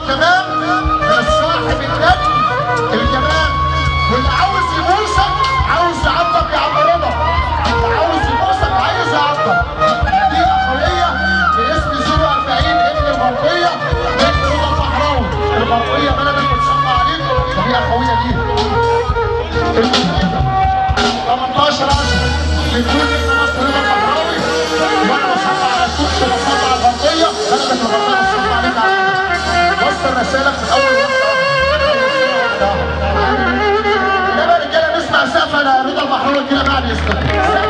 الكمان من الصاحب النبي الكمان واللي عاوز يبوسك عاوز يعطر يا عم رضا اللي عاوز يبوسك عايز يعطر دي اخويه باسم 040 ابن الغربيه ابن رضا البحراوي الغربيه بلدك بتصلى عليك فدي اخويه ليك المناسبة 18 10 لكل ابن مصر رضا البحراوي وانا بصلي على الكوتش بصلي على الغربيه بلدك الغربيه بتصلى عليك وصل رسالك من اول وقت يلا رجاله نسمع سقفه لرضا البحراوي كده بعد يسكت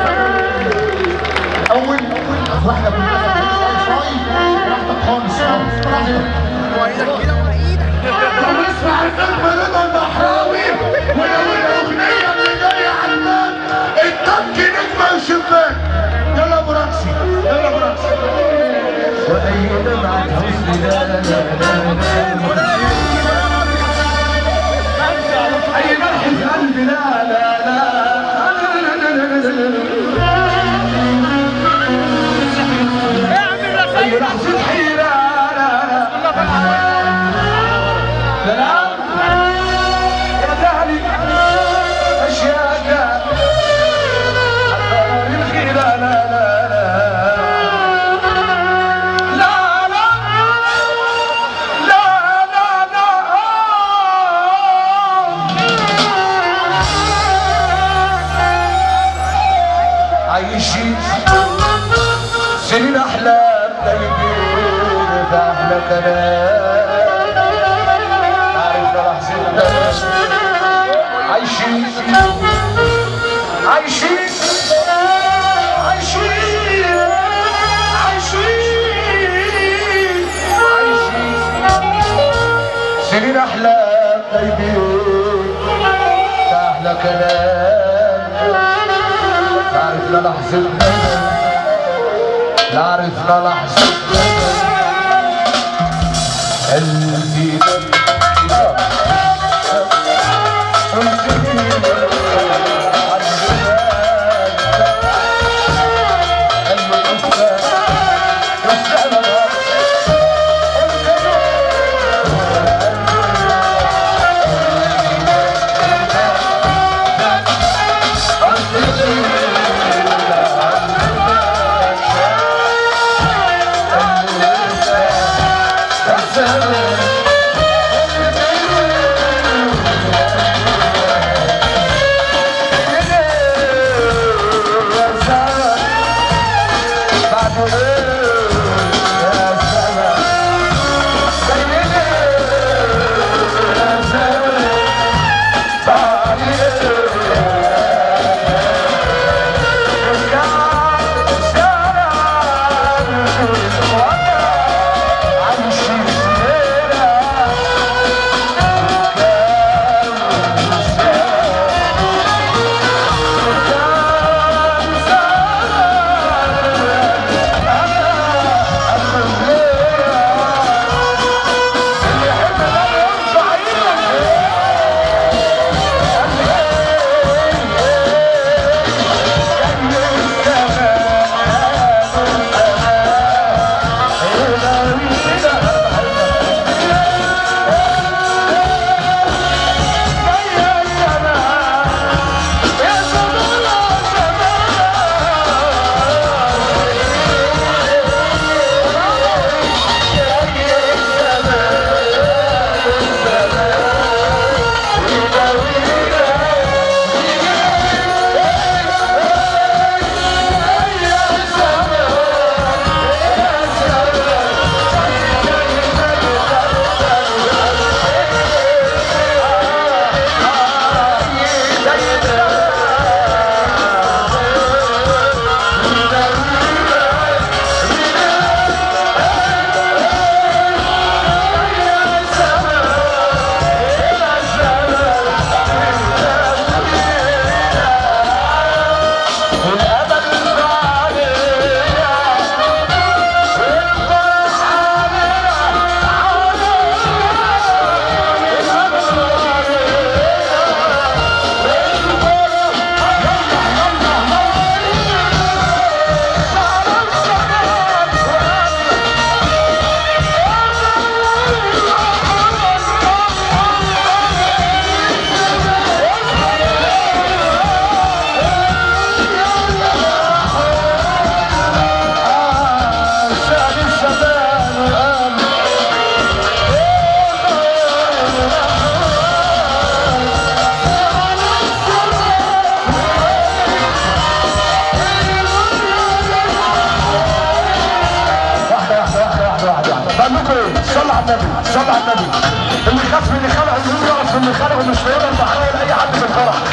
اول اول واحده كلها شاي براحتك خالص خالص براحتك طب اسمع الفيلم رضا البحراوي ولو الاغنيه اللي جايه على الباب التك نجمه وشباك يلا يا ابو رقصي يلا يا ابو رقصي وأي دمعة حزن لا لا لا لا أي جرح في قلبي لا لا لا أي لحظة حيرة لا لا لا يا دهلي أشياء أقرار الخير لا لا لا لا لا لا لا لا عايشين سنين احلام طيبين في احلى كلام عارف لحظتنا عايشين عايشين عايشين عايشين عايشين سنين احلام طيبين احلى كلام لا عرفنا لحظتنا لا عرفنا لحظتنا قلبي ده قلت لي النبي صلى على النبي اللي خاف من اللي خلقه يقول يقف من اللي خلقه مش هيقدر بحرام اي حد في الفرح